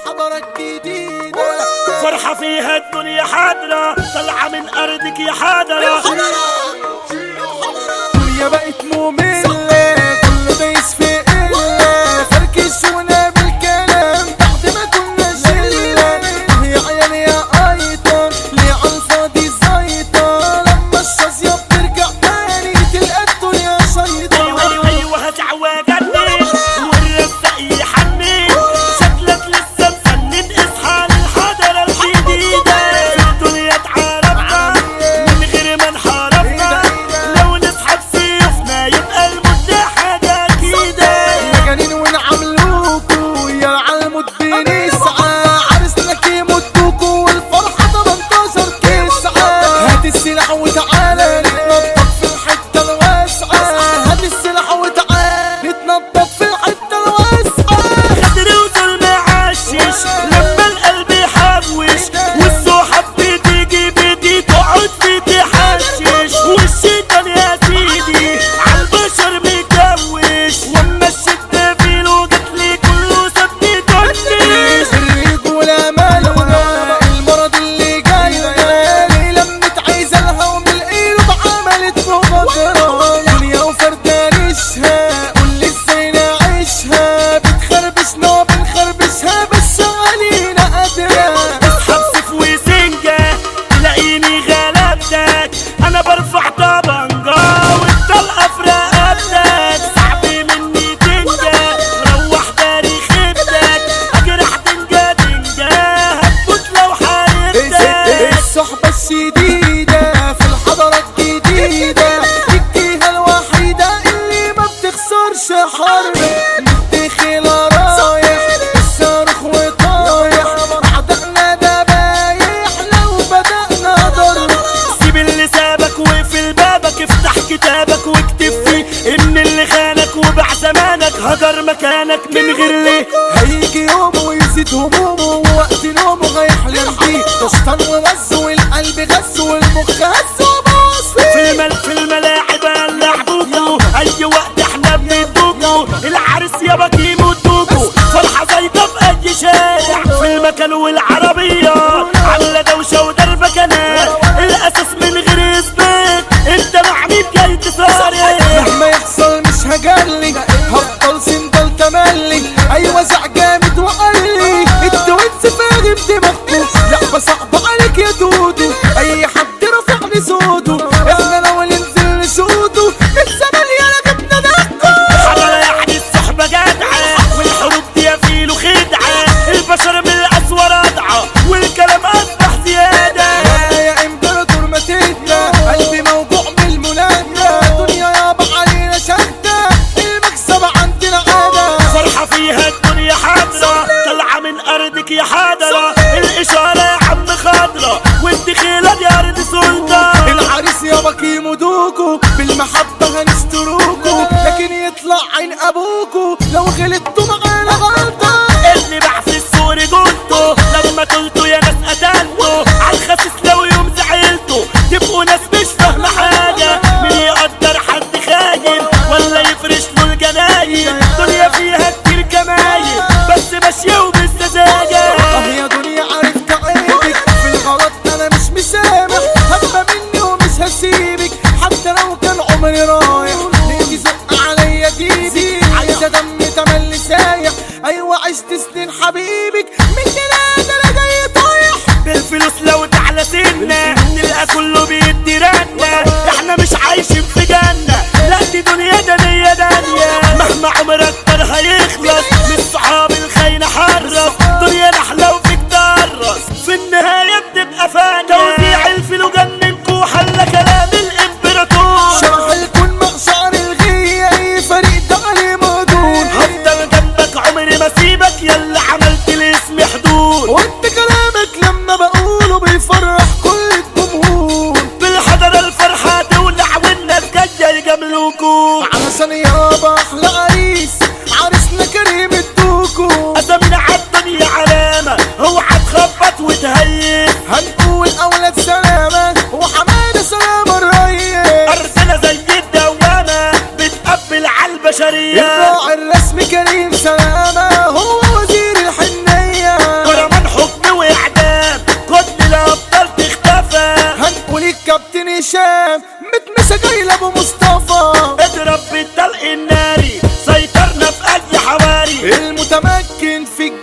الحضارة الجديدة فرحة فيها الدنيا حاضرة طالعة من أرضك يا حاضرة الدنيا بقت مملة كله دايس في قلة فركشونا بالكلام بعد ما كنا شلة يا عيال يا قايطة ليه عالفاضي زايطة لما الشظية بترجع تاني تلقى الدنيا شيطة أيوة أيوة هتعوى جنن والرزق يحنن شكلك لسه مفنن اصحى للحضارة الجديدة في الدنيا اتعرفنا من غير ما نحاربنا لو نسحب سيوفنا يبقى المدة حاجة أكيدة مجانين ونعملوكوا يا عالموت بنسعى عرسنا يمدوكوا والفرحة 18 تسعة هات السلاح وتعالى نتنطط في الحتة الواسعة هات السلاح وتعالى نتنطط في الحتة الواسعة غدر وظلم عشش لما القلب يحوش والسحب بتيجي بدي تقعد في تحشش والشيطان يا سيدي عالبشر مكوش واما الشدة في له جاتلي كله سابني طنش الرجولة مالونا المرض اللي جاينا ليه لمت عايزة لها وبالقلب عملت مغادرة دنيا وفردانشها قول لي ازاي نعيشها بتخربشنا وبنخربشها بس علينا قادرة اسحب سيف وسنجة تلاقيني غلبتك انا برفع طبنجة والطلقة في رقبتك صعب مني تنجة روح داري خيبتك اجرح دنجة دنجة هتموت لو حاربتك الصحبة الشديدة في الحضارة الجديدة الجهة الوحيدة اللي ما بتخسرش حرب متخيل رايح الصاروخ وطايح أعدائنا دبايح لو بدأنا ضرب سيب اللي سابك وقفل بابك افتح كتابك واكتب فيه ان اللي خانك وباع زمانك هجر مكانك من غير ليه هيجي يوم ويزيد همومه ووقت نومه هيحلم بيه تشطن وغز والقلب غز والمخ هز وباصي في المل في الملاعب هنلعبوكوا اي وقت احنا بندوكوا العرس يابا كيمو دوكوا فرحة زايدة في اي شارع في المكان والعربية عاملة دوشة ودربكنات الاساس من غير اثبات انت مع مين جاي تصارع مهما يحصل مش هجلي هفضل سندل تملي ايوه زع جامد وقال لي التوينس فاهم دماغكم لعبه صعبه عليك يا دودو اي حد رفع لي صوته احنا لو ننزل نشوته الزمن يا جبنا دقه حضرة يعني الصحبة جدعة والحروب دي فيلو خدعة البشر من الأسوأ رضعة والكلام أصبح زيادة يا امبراطور ما تهدى قلبي موجوع من المنادى دنيا يابا علينا شدة المكسب عندنا عادة فرحة فيها الدنيا حاضرة طالعة من أرضك يا حاضرة الإشارة يا عم خضرة والدخيلة دي أرض سلطة العريس يابا كيمودوكو بالمحبة هنشتروكو لكن يطلع عين ابوكو لو غلطتوا معانا غلطة اللي باع في السور قلته لما قلته يا ناس قتلته عالخسيس لو يوم زعلته تبقوا ناس مش فاهمة حاجة مين يقدر حد خاين ولا يفرش له الجناين الدنيا فيها كتير جمايل بس ماشية وبالسذاجة اه يا دنيا عرفت عيبك في الغلط انا مش مسامح هبقى مني ومش هسيبك حتى لو كان عمري رايح ليه تزق عليا ديدي عايزة دم تملي سايح ايوه عشت سنين حبيبك من جنان انا جاي طايح بالفلوس لو تعلى سنة نلقى كله بيدي رنة احنا مش عايشين في جنة لا دي دنيا دنيا دنيا مهما عمرك كان هيخلص من الصحاب الخاينة حرص دنيا نحلة وفيك درس في النهاية بتبقى فانية توزيع الفلو جننكو حل كلام الامبراطور شرح الكون مع شعر الغية اي فريق ده عليه مهدون هفضل جنبك عمري ما سيبك يلا عملت الاسم حدود وانت كلامك لما بقوله بيفرح كل الجمهور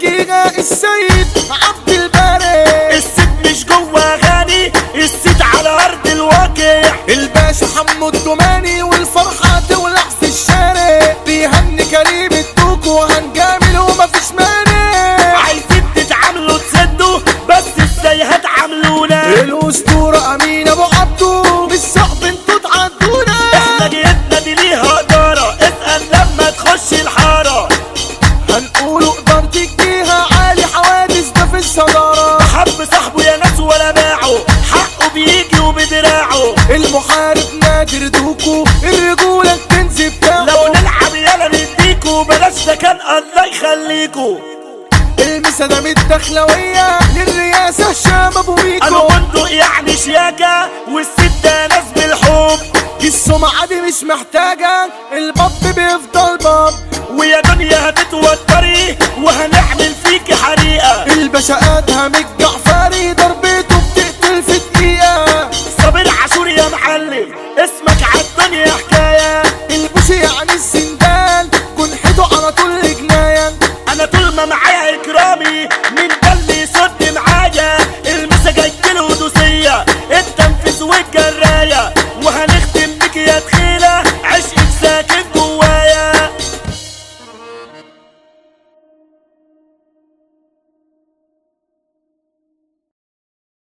يحكيها السيد عبد الباري الست مش جوه اغاني الست على ارض الواقع الباشا حمو الدوماني والفرحة تولع في الشارع بيهني كريم الدوك وهنجامل ومفيش مانع عايزين تتعاملوا تسدوا بس ازاي هتعاملونا الأسطورة أمين أبو عبدو بالصعب انتوا تعدونا احنا جيتنا دي ليها اداره اسال لما تخش الحاره هنقولوا قدرتك بيها عالي حوادث ده في الصدارة حب صاحبه يا ناس ولا باعه حقه بيجي وبدراعه المحارب نادر دوكو الرجولة الكنز بتاعه لو نلعب يلا نديكوا بلاش ده كان الله يخليكوا المسا من الدخلوية للرئاسة الشام أبو انا ميكو بندق يعني شياكة والست ناس بالحب دي السمعة دي مش محتاجة الباب بيفضل باب ويا دنيا هتتوتري وهنعمل فيكي حريقة الباشا ادهم الجعفري ضربته بتقتل في دقيقة صابر عاشور يا معلم اسمك عالدنيا حكاية البوش يعني السندال جنحته على طول جناية انا طول ما معايا اكرامي مين ده اللي يصد معايا المسا جايله دوسية التنفيذ والجراية وهنختم